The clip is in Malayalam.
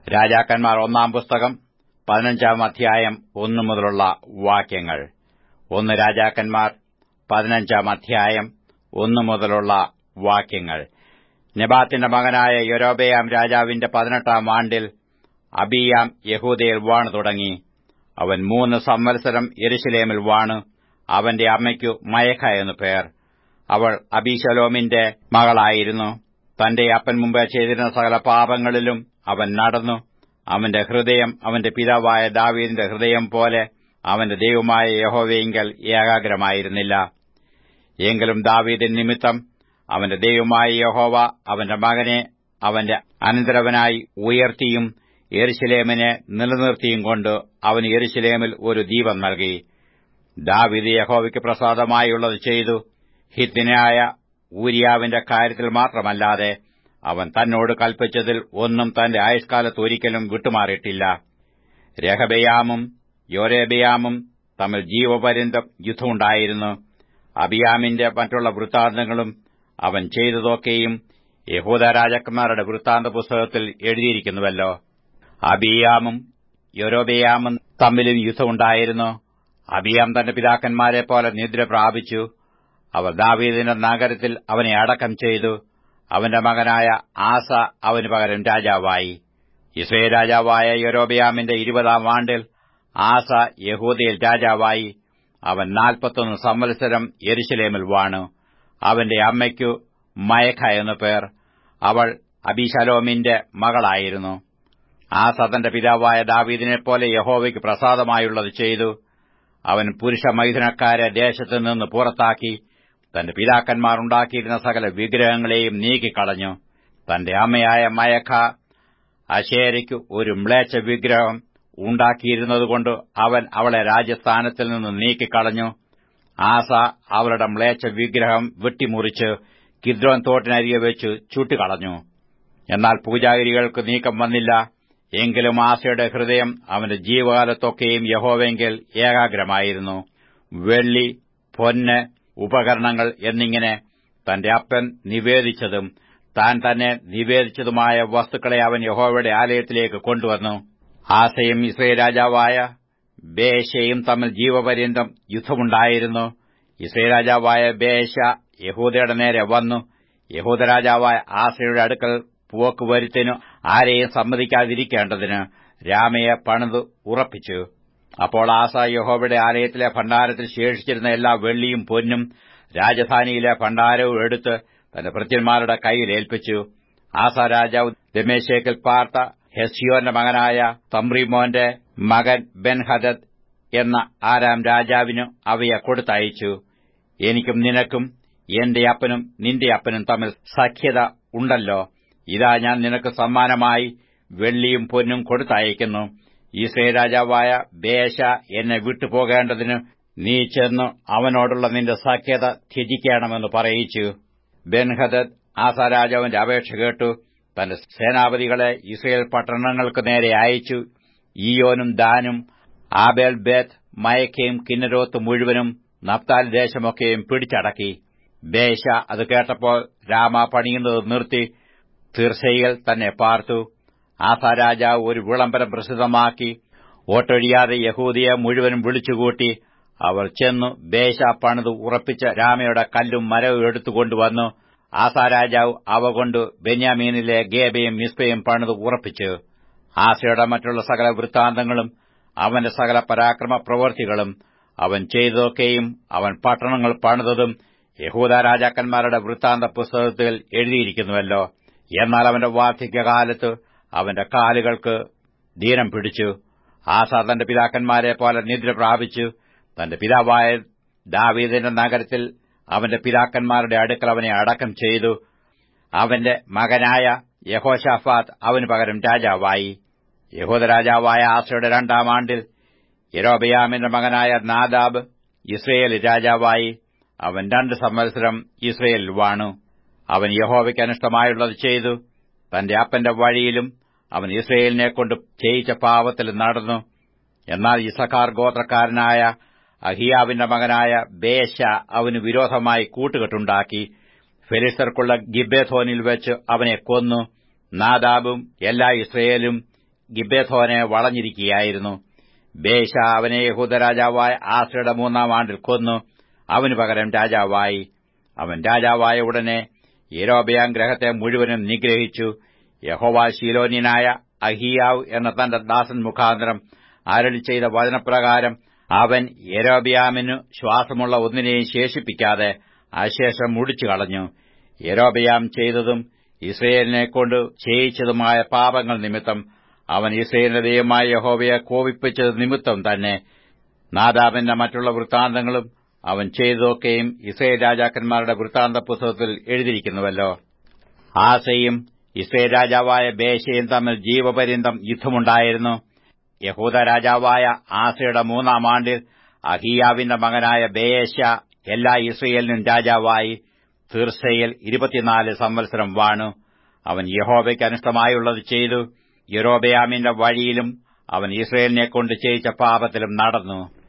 രാജാക്കന്മാർ ഒന്നാം പുസ്തകം പതിനഞ്ചാം അധ്യായം ഒന്നു മുതലുള്ള വാക്യങ്ങൾ ഒന്ന് രാജാക്കന്മാർ പതിനഞ്ചാം അധ്യായം ഒന്നു മുതലുള്ള വാക്യങ്ങൾ നെബാത്തിന്റെ മകനായ യൊരോബയാം രാജാവിന്റെ പതിനെട്ടാം ആണ്ടിൽ അബിയാം യഹൂദയിൽ വാണു തുടങ്ങി അവൻ മൂന്ന് സംവത്സരം യെരുശലേമിൽ വാണു അവന്റെ അമ്മയ്ക്കു മയഖ എന്നു പേർ അവൾ അബീശലോമിന്റെ മകളായിരുന്നു തന്റെ അപ്പൻ മുമ്പ് ചെയ്തിരുന്ന സകല പാപങ്ങളിലും അവൻ നടന്നു അവന്റെ ഹൃദയം അവന്റെ പിതാവായ ദാവീദിന്റെ ഹൃദയം പോലെ അവന്റെ ദൈവമായ യഹോവയെങ്കിൽ ഏകാഗ്രമായിരുന്നില്ല എങ്കിലും ദാവീദിൻ നിമിത്തം അവന്റെ ദൈവമായ യഹോവ അവന്റെ മകനെ അവന്റെ അനന്തരവനായി ഉയർത്തിയും യെരുശലേമിനെ നിലനിർത്തിയും കൊണ്ട് അവന് യെരുശലേമിൽ ഒരു ദീപം നൽകി ദാവീദ് യഹോവയ്ക്ക് പ്രസാദമായുള്ളത് ചെയ്തു ഹിത്തിനായ ഊരിയാവിന്റെ കാര്യത്തിൽ മാത്രമല്ലാതെ അവൻ തന്നോട് കൽപ്പിച്ചതിൽ ഒന്നും തന്റെ ആയുഷ്കാലത്ത് ഒരിക്കലും വിട്ടുമാറിയിട്ടില്ല രഹബയാമും യോരേബയാമും തമ്മിൽ ജീവപര്യന്തം യുദ്ധമുണ്ടായിരുന്നു അബിയാമിന്റെ മറ്റുള്ള വൃത്താന്തങ്ങളും അവൻ ചെയ്തതൊക്കെയും യഹൂദ രാജാക്കന്മാരുടെ വൃത്താന്ത പുസ്തകത്തിൽ എഴുതിയിരിക്കുന്നുവല്ലോ അബിയാമും യൊരോബയാമും തമ്മിലും യുദ്ധമുണ്ടായിരുന്നു അബിയാം തന്റെ പിതാക്കന്മാരെ പോലെ നിദ്ര പ്രാപിച്ചു അവർ ദാവീദിന്റെ നഗരത്തിൽ അവനെ അടക്കം ചെയ്തു അവന്റെ മകനായ ആസ അവന് പകരം രാജാവായി ഇസ്രയേൽ രാജാവായ യൊരോബയാമിന്റെ ഇരുപതാം ആണ്ടിൽ ആസ യഹൂദയിൽ രാജാവായി അവൻ നാൽപ്പത്തൊന്ന് സംവത്സരം യെരുശലേമിൽ വാണു അവന്റെ അമ്മയ്ക്കു മയഖ എന്നു പേർ അവൾ അബിശലോമിന്റെ മകളായിരുന്നു ആസ തന്റെ പിതാവായ ദാവീദിനെപ്പോലെ യഹോവയ്ക്ക് പ്രസാദമായുള്ളത് ചെയ്തു അവൻ പുരുഷ മൈഥുനക്കാരെ ദേശത്തു നിന്ന് പുറത്താക്കി തന്റെ പിതാക്കന്മാർ ഉണ്ടാക്കിയിരുന്ന സകല വിഗ്രഹങ്ങളെയും നീക്കിക്കളഞ്ഞു തന്റെ അമ്മയായ മയഖ അശേരയ്ക്ക് ഒരു മ്ലേച്ഛ വിഗ്രഹം ഉണ്ടാക്കിയിരുന്നതുകൊണ്ട് അവൻ അവളെ രാജസ്ഥാനത്തിൽ നിന്ന് നീക്കിക്കളഞ്ഞു ആസ അവളുടെ മ്ലേച്ഛ വിഗ്രഹം വെട്ടിമുറിച്ച് കിദ്രോൻ തോട്ടിനരികെ വെച്ച് ചുട്ടുകളഞ്ഞു എന്നാൽ പൂജാഗിരികൾക്ക് നീക്കം വന്നില്ല എങ്കിലും ആസയുടെ ഹൃദയം അവന്റെ ജീവകാലത്തൊക്കെയും യഹോവെങ്കിൽ ഏകാഗ്രമായിരുന്നു വെള്ളി പൊന്ന് ഉപകരണങ്ങൾ എന്നിങ്ങനെ തന്റെ അപ്പൻ നിവേദിച്ചതും താൻ തന്നെ നിവേദിച്ചതുമായ വസ്തുക്കളെ അവൻ യഹോവയുടെ ആലയത്തിലേക്ക് കൊണ്ടുവന്നു ആസയും ഇസ്രയേൽ രാജാവായ ബേശയും തമ്മിൽ ജീവപര്യന്തം യുദ്ധമുണ്ടായിരുന്നു ഇസ്രയേൽ രാജാവായ ബേശ യഹൂദയുടെ നേരെ വന്നു യഹൂദ രാജാവായ ആസയുടെ അടുക്കൽ പോക്ക് വരുത്തിനു ആരെയും സമ്മതിക്കാതിരിക്കേണ്ടതിന് രാമയെ പണിത് ഉറപ്പിച്ചു അപ്പോൾ ആസ യഹോവയുടെ ആലയത്തിലെ ഭണ്ഡാരത്തിൽ ശേഷിച്ചിരുന്ന എല്ലാ വെള്ളിയും പൊന്നും രാജധാനിയിലെ ഭണ്ഡാരവും എടുത്ത് തന്റെ ഭൃത്യന്മാരുടെ കൈയിൽ ഏൽപ്പിച്ചു ആസ രാജാവ് ദമേശേക്കിൽ പാർത്ത ഹെസിയോന്റെ മകനായ തമ്രിമോന്റെ മകൻ ബെൻഹദദ് എന്ന ആരാം രാജാവിനു അവയെ കൊടുത്തയച്ചു എനിക്കും നിനക്കും എന്റെ അപ്പനും നിന്റെ അപ്പനും തമ്മിൽ സഖ്യത ഉണ്ടല്ലോ ഇതാ ഞാൻ നിനക്ക് സമ്മാനമായി വെള്ളിയും പൊന്നും കൊടുത്തയക്കുന്നു ഇസ്രയേൽ രാജാവായ ബേശ എന്നെ വിട്ടുപോകേണ്ടതിന് നീ ചെന്ന് അവനോടുള്ള നിന്റെ സഖ്യത ത്യജിക്കണമെന്ന് പറയിച്ചു ബെൻഹദദ് ആസാ രാജാവിന്റെ അപേക്ഷ കേട്ടു തന്റെ സേനാപതികളെ ഇസ്രയേൽ പട്ടണങ്ങൾക്ക് നേരെ അയച്ചു ഈയോനും ദാനും ആബേൽ ബേത്ത് മയക്കയും കിന്നരോത്ത് മുഴുവനും നപ്താൽ ദേശമൊക്കെയും പിടിച്ചടക്കി ബേശ അത് കേട്ടപ്പോൾ രാമ പണിയുന്നത് നിർത്തി തീർച്ചയിൽ തന്നെ പാർത്തു ആസാ രാജാവ് ഒരു വിളംബരം പ്രസിദ്ധമാക്കി ഓട്ടൊഴിയാതെ യഹൂദിയെ മുഴുവനും വിളിച്ചുകൂട്ടി അവർ ചെന്നു ബേശ പണിത് ഉറപ്പിച്ച രാമയുടെ കല്ലും മരവും എടുത്തുകൊണ്ടുവന്നു ആസാ രാജാവ് അവ കൊണ്ട് ബെന്യാമീനിലെ ഗേബയും മിസ്ബയും പണിത് ഉറപ്പിച്ചു ആസയുടെ മറ്റുള്ള സകല വൃത്താന്തങ്ങളും അവന്റെ സകല പരാക്രമ പ്രവൃത്തികളും അവൻ ചെയ്തതൊക്കെയും അവൻ പട്ടണങ്ങൾ പണിതതും യഹൂദ രാജാക്കന്മാരുടെ വൃത്താന്ത പുസ്തകത്തിൽ എഴുതിയിരിക്കുന്നുവല്ലോ എന്നാൽ അവന്റെ വാർദ്ധക്യകാലത്ത് അവന്റെ കാലുകൾക്ക് ദീനം പിടിച്ചു ആസ തന്റെ പിതാക്കന്മാരെ പോലെ നിദ്ര പ്രാപിച്ചു തന്റെ പിതാവായ ദാവീദിന്റെ നഗരത്തിൽ അവന്റെ പിതാക്കന്മാരുടെ അടുക്കൽ അവനെ അടക്കം ചെയ്തു അവന്റെ മകനായ യഹോഷാഫാത്ത് അവന് പകരം രാജാവായി യഹൂദ രാജാവായ ആസയുടെ രണ്ടാം ആണ്ടിൽ യരോബയാമിന്റെ മകനായ നാദാബ് ഇസ്രയേൽ രാജാവായി അവൻ രണ്ട് സംവത്സരം ഇസ്രയേലിൽ വാണു അവൻ യഹോവയ്ക്ക് അനിഷ്ടമായുള്ളത് ചെയ്തു തന്റെ അപ്പന്റെ വഴിയിലും അവൻ ഇസ്രയേലിനെ കൊണ്ട് ചെയ്യിച്ച പാവത്തിൽ നടന്നു എന്നാൽ ഇസഖാർ ഗോത്രക്കാരനായ അഹിയാവിന്റെ മകനായ ബേശ അവന് വിരോധമായി കൂട്ടുകെട്ടുണ്ടാക്കി ഫെലിസ്തർക്കുള്ള ഗിബേഥോനിൽ വെച്ച് അവനെ കൊന്നു നാദാബും എല്ലാ ഇസ്രയേലും ഗിബേഥോനെ വളഞ്ഞിരിക്കുകയായിരുന്നു ബേശ അവനെ യഹൂദ രാജാവായ ആസയുടെ മൂന്നാം ആണ്ടിൽ കൊന്നു അവനു പകരം രാജാവായി അവൻ രാജാവായ ഉടനെ യരോബയാം ഗ്രഹത്തെ മുഴുവനും നിഗ്രഹിച്ചു യഹോവ ശീലോന്യനായ അഹിയാവ് എന്ന തന്റെ ദാസൻ മുഖാന്തരം അരളി ചെയ്ത വചനപ്രകാരം അവൻ യരോബിയാമിനു ശ്വാസമുള്ള ഒന്നിനെയും ശേഷിപ്പിക്കാതെ അശേഷം മുടിച്ചു കളഞ്ഞു യരോബയാം ചെയ്തതും ഇസ്രയേലിനെ കൊണ്ട് ചെയ്യിച്ചതുമായ പാപങ്ങൾ നിമിത്തം അവൻ ഇസ്രയേലിന്റെ ദൈവമായ യഹോവയെ കോപിപ്പിച്ചത് നിമിത്തം തന്നെ നാദാബിന്റെ മറ്റുള്ള വൃത്താന്തങ്ങളും അവൻ ചെയ്തതൊക്കെയും ഇസ്രയേൽ രാജാക്കന്മാരുടെ വൃത്താന്ത പുസ്തകത്തിൽ എഴുതിയിരിക്കുന്നുവല്ലോ ആസയും ഇസ്രയേൽ രാജാവായ ബേശയും തമ്മിൽ ജീവപര്യന്തം യുദ്ധമുണ്ടായിരുന്നു യഹൂദ രാജാവായ ആസയുടെ മൂന്നാം ആണ്ടിൽ അഹിയാവിന്റെ മകനായ ബേയേശ എല്ലാ ഇസ്രയേലിനും രാജാവായി തീർച്ചയിൽ ഇരുപത്തിനാല് സംവത്സരം വാണു അവൻ യഹോബയ്ക്ക് അനിഷ്ടമായുള്ളത് ചെയ്തു യരോബയാമിന്റെ വഴിയിലും അവൻ ഇസ്രയേലിനെക്കൊണ്ട് ചെയ്യിച്ച പാപത്തിലും നടന്നു